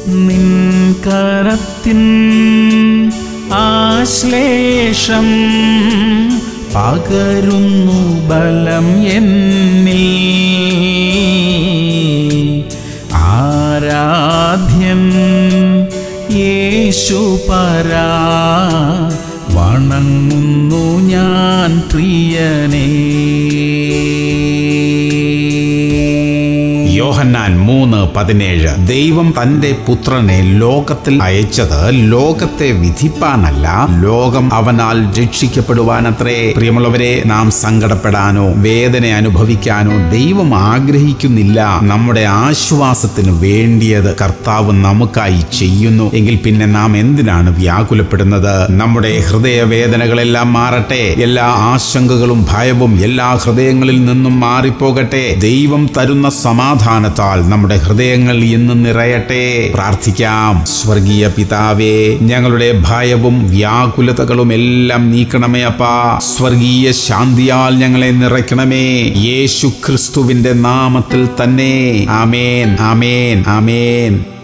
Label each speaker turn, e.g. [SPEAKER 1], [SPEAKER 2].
[SPEAKER 1] നിൻ കരത്തിൻ ആശ്ലേഷം പകരുന്നു ബലം എന്നിൽ ആരാധ്യൻ യേശു പരാ വണങ്ങുന്നു ഞാൻ പ്രിയനേ
[SPEAKER 2] യോഹന്നാൻ മൂന്ന് പതിനേഴ് ദൈവം തന്റെ പുത്രനെ ലോകത്തിൽ അയച്ചത് ലോകത്തെ വിധിപ്പാനല്ല ലോകം അവനാൽ രക്ഷിക്കപ്പെടുവാനത്രേ പ്രിയമുള്ളവരെ നാം സങ്കടപ്പെടാനോ വേദന അനുഭവിക്കാനോ ദൈവം ആഗ്രഹിക്കുന്നില്ല നമ്മുടെ ആശ്വാസത്തിന് വേണ്ടിയത് കർത്താവ് നമുക്കായി ചെയ്യുന്നു എങ്കിൽ പിന്നെ നാം എന്തിനാണ് വ്യാകുലപ്പെടുന്നത് നമ്മുടെ ഹൃദയവേദനകളെല്ലാം മാറട്ടെ എല്ലാ ആശങ്കകളും ഭയവും എല്ലാ ഹൃദയങ്ങളിൽ നിന്നും മാറിപ്പോകട്ടെ ദൈവം തരുന്ന സമാധാനത്താൽ നമ്മുടെ ഹൃദയങ്ങൾ ഇന്ന് നിറയട്ടെ പ്രാർത്ഥിക്കാം സ്വർഗീയ പിതാവേ ഞങ്ങളുടെ ഭയവും വ്യാകുലതകളും എല്ലാം നീക്കണമേ അപ്പാ സ്വർഗീയ ശാന്തിയാൽ ഞങ്ങളെ നിറയ്ക്കണമേ യേശു ക്രിസ്തുവിന്റെ നാമത്തിൽ തന്നെ ആമേൻ ആമേൻ ആമേൻ